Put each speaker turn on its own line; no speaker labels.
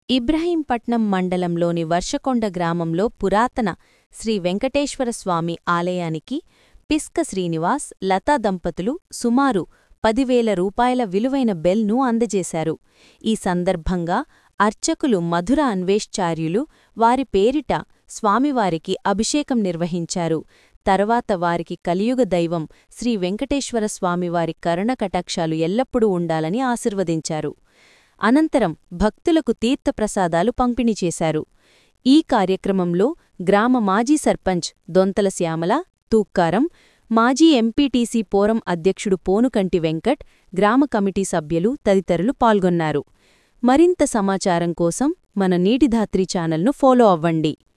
ఇబ్రహీంపట్నం మండలంలోని వర్షకొండ గ్రామంలో పురాతన శ్రీ వెంకటేశ్వరస్వామి ఆలయానికి పిస్క శ్రీనివాస్ లతా దంపతులు సుమారు పదివేల రూపాయల విలువైన బెల్ను అందజేశారు ఈ సందర్భంగా అర్చకులు మధుర అన్వేశ్చార్యులు వారి పేరిట స్వామివారికి అభిషేకం నిర్వహించారు తర్వాత వారికి కలియుగ దైవం శ్రీ వెంకటేశ్వర స్వామివారి కరుణకటాక్షాలు ఎల్లప్పుడూ ఉండాలని ఆశీర్వదించారు అనంతరం భక్తులకు తీర్థప్రసాదాలు పంపిణీ చేశారు ఈ కార్యక్రమంలో గ్రామ మాజీ సర్పంచ్ దొంతల శ్యామల తూక్కారం మాజీ ఎంపీటీసీ పోరం అధ్యక్షుడు పోనుకంటి వెంకట్ గ్రామ కమిటీ సభ్యులు తదితరులు పాల్గొన్నారు మరింత సమాచారం కోసం మన నీటిధాత్రి ఛానల్ను ఫాలో అవ్వండి